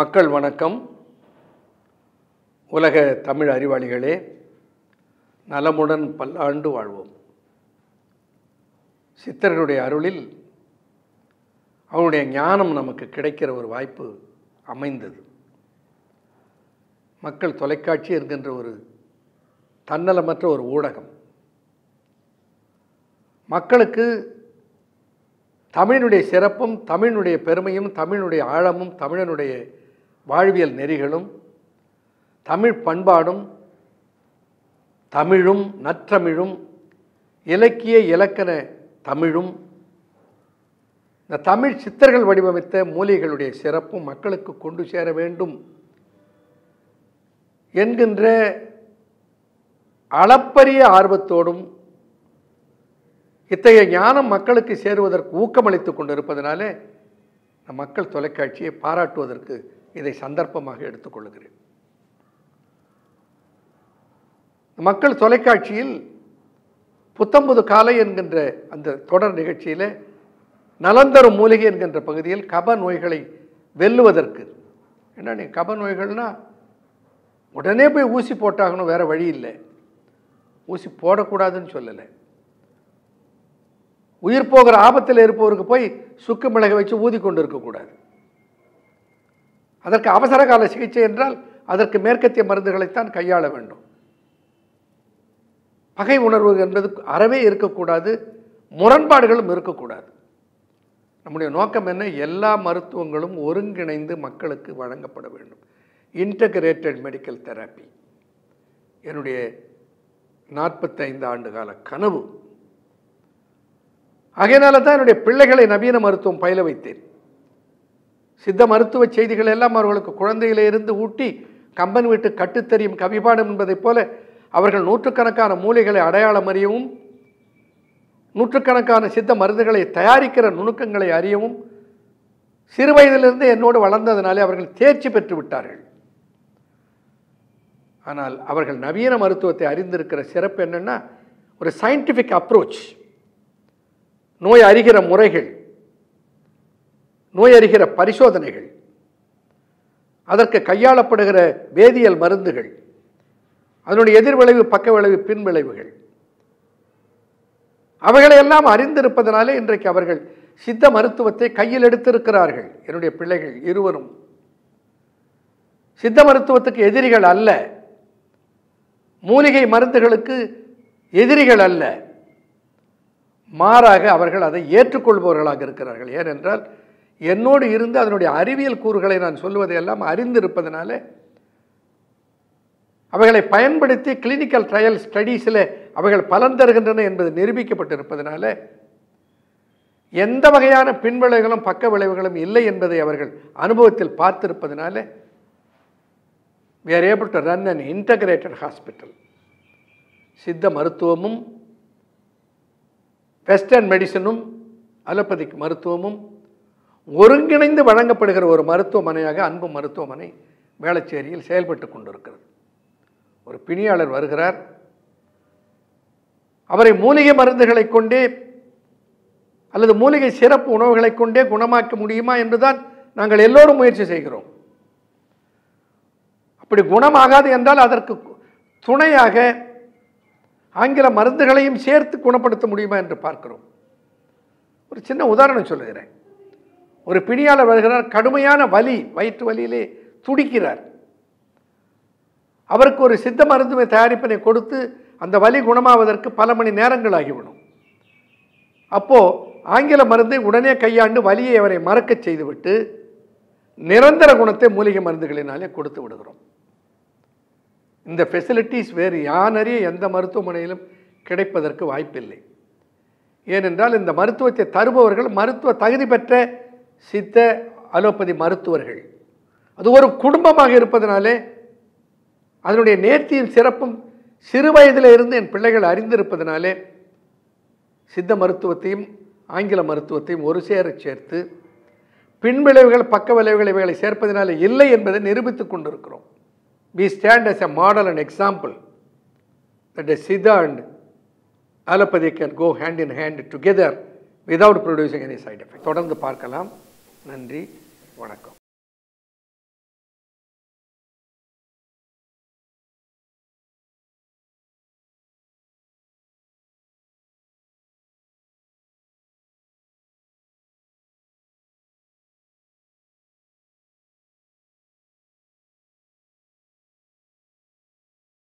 மக்கள் வணக்கம் உலக தமிழ் அறிவாளிகளே நலமுடன் பல்லாண்டு வாழ்வோம் சித்தர்களுடைய அருளில் அவனுடைய ஞானம் நமக்கு கிடைக்கிற ஒரு வாய்ப்பு அமைந்தது மக்கள் தொலைக்காட்சி என்கின்ற ஒரு தன்னலமற்ற ஒரு ஊடகம் மக்களுக்கு தமிழினுடைய சிறப்பும் தமிழினுடைய பெருமையும் தமிழினுடைய ஆழமும் தமிழனுடைய வாழ்வியல் நெறிகளும் தமிழ் பண்பாடும் தமிழும் நற்றமிழும் இலக்கிய இலக்கண தமிழும் இந்த தமிழ் சித்தர்கள் வடிவமைத்த மூலிகளுடைய சிறப்பும் மக்களுக்கு கொண்டு சேர வேண்டும் என்கின்ற அளப்பரிய ஆர்வத்தோடும் இத்தகைய ஞானம் மக்களுக்கு சேருவதற்கு ஊக்கமளித்துக் கொண்டிருப்பதனாலே நம் மக்கள் தொலைக்காட்சியை பாராட்டுவதற்கு இதை சந்தர்ப்பமாக எடுத்துக்கொள்கிறேன் மக்கள் தொலைக்காட்சியில் புத்தம்புது காலை என்கின்ற அந்த தொடர் நிகழ்ச்சியில் நலந்தரும் மூலிகை என்கின்ற பகுதியில் கப நோய்களை வெல்லுவதற்கு என்ன நீ கப நோய்கள்னா உடனே போய் ஊசி போட்டாகணும் வேற வழி இல்லை ஊசி போடக்கூடாதுன்னு சொல்லலை உயிர் போகிற ஆபத்தில் இருப்பவருக்கு போய் சுக்கு மிளகை வச்சு ஊதி கொண்டு இருக்கக்கூடாது அதற்கு அவசர கால சிகிச்சை என்றால் அதற்கு மேற்கத்திய மருந்துகளைத்தான் கையாள வேண்டும் பகை உணர்வு என்பது அறவே இருக்கக்கூடாது முரண்பாடுகளும் இருக்கக்கூடாது நம்முடைய நோக்கம் என்ன எல்லா மருத்துவங்களும் ஒருங்கிணைந்து மக்களுக்கு வழங்கப்பட வேண்டும் இன்டகிரேட்டட் மெடிக்கல் தெரப்பி என்னுடைய நாற்பத்தைந்து ஆண்டு கால கனவு ஆகையினால தான் என்னுடைய பிள்ளைகளை நவீன மருத்துவம் பயில வைத்தேன் சித்த மருத்துவ செய்திகள் எல்லாம் அவர்களுக்கு குழந்தையில இருந்து ஊட்டி கம்பன் வீட்டு கட்டுத்தெரியும் கவிபாடம் என்பதைப் போல அவர்கள் நூற்றுக்கணக்கான மூலிகளை அடையாளம் அறியவும் நூற்றுக்கணக்கான சித்த மருந்துகளை தயாரிக்கிற நுணுக்கங்களை அறியவும் சிறு வயதிலிருந்து என்னோடு வளர்ந்ததனாலே அவர்கள் தேர்ச்சி பெற்று விட்டார்கள் ஆனால் அவர்கள் நவீன மருத்துவத்தை அறிந்திருக்கிற சிறப்பு என்னென்னா ஒரு சயின்டிஃபிக் அப்ரோச் நோய் அறிகிற முறைகள் நோய் அறிகிற பரிசோதனைகள் அதற்கு கையாளப்படுகிற வேதியியல் மருந்துகள் அதனுடைய எதிர்விளைவு பக்க விளைவு பின் விளைவுகள் அவைகளையெல்லாம் அறிந்திருப்பதனாலே இன்றைக்கு அவர்கள் சித்த மருத்துவத்தை கையில் எடுத்திருக்கிறார்கள் என்னுடைய பிள்ளைகள் இருவரும் சித்த மருத்துவத்துக்கு எதிரிகள் அல்ல மூலிகை மருந்துகளுக்கு எதிரிகள் அல்ல மாறாக அவர்கள் அதை ஏற்றுக்கொள்பவர்களாக இருக்கிறார்கள் ஏனென்றால் என்னோடு இருந்து அதனுடைய அறிவியல் கூறுகளை நான் சொல்லுவதையெல்லாம் அறிந்திருப்பதனால அவைகளை பயன்படுத்தி கிளினிக்கல் ட்ரையல் ஸ்டடீஸில் அவைகள் பலன் தருகின்றன என்பது நிரூபிக்கப்பட்டிருப்பதனால எந்த வகையான பின்விளைவுகளும் பக்க விளைவுகளும் இல்லை என்பதை அவர்கள் அனுபவத்தில் பார்த்திருப்பதனால we are able to run an integrated hospital சித்த மருத்துவமும் வெஸ்டர்ன் மெடிசனும் அலோபதிக் மருத்துவமும் ஒருங்கிணைந்து வழங்கப்படுகிற ஒரு மருத்துவமனையாக அன்பு மருத்துவமனை வேளச்சேரியில் செயல்பட்டு கொண்டிருக்கிறது ஒரு பிணியாளர் வருகிறார் அவரை மூலிகை மருந்துகளை கொண்டே அல்லது மூலிகை சிறப்பு உணவுகளை கொண்டே குணமாக்க முடியுமா என்றுதான் நாங்கள் எல்லோரும் முயற்சி செய்கிறோம் அப்படி குணமாகாது என்றால் அதற்கு துணையாக ஆங்கில மருந்துகளையும் சேர்த்து குணப்படுத்த முடியுமா என்று பார்க்கிறோம் ஒரு சின்ன உதாரணம் சொல்லுகிறேன் ஒரு பிணியாளர் வருகிறார் கடுமையான வலி வயிற்று வலியிலே துடிக்கிறார் அவருக்கு ஒரு சித்த மருந்துமை தயாரிப்பினை கொடுத்து அந்த வலி குணமாவதற்கு பல மணி நேரங்கள் ஆகிவிடும் அப்போது ஆங்கில மருந்தை உடனே கையாண்டு வலியை அவரை மறக்கச் செய்துவிட்டு நிரந்தர குணத்தை மூலிகை மருந்துகளினாலே கொடுத்து விடுகிறோம் இந்த ஃபெசிலிட்டிஸ் வேறு யானறிய எந்த மருத்துவமனையிலும் கிடைப்பதற்கு வாய்ப்பில்லை ஏனென்றால் இந்த மருத்துவத்தை தருபவர்கள் மருத்துவ தகுதி பெற்ற சித்த அலோபதி மருத்துவர்கள் அது ஒரு குடும்பமாக இருப்பதனாலே அதனுடைய நேர்த்தியின் சிறப்பும் சிறு வயதில் இருந்து என் பிள்ளைகள் அறிந்திருப்பதனாலே சித்த மருத்துவத்தையும் ஆங்கில மருத்துவத்தையும் ஒரு சேர சேர்த்து பின்விளைவுகள் பக்க விளைவுகள் இவைகளை சேர்ப்பதனாலே இல்லை என்பதை நிரூபித்துக் கொண்டிருக்கிறோம் we stand as a model and example that a Siddha and allopathy can go hand in hand together without producing any side effect. தொடர்ந்து பார்க்கலாம் நன்றி வணக்கம்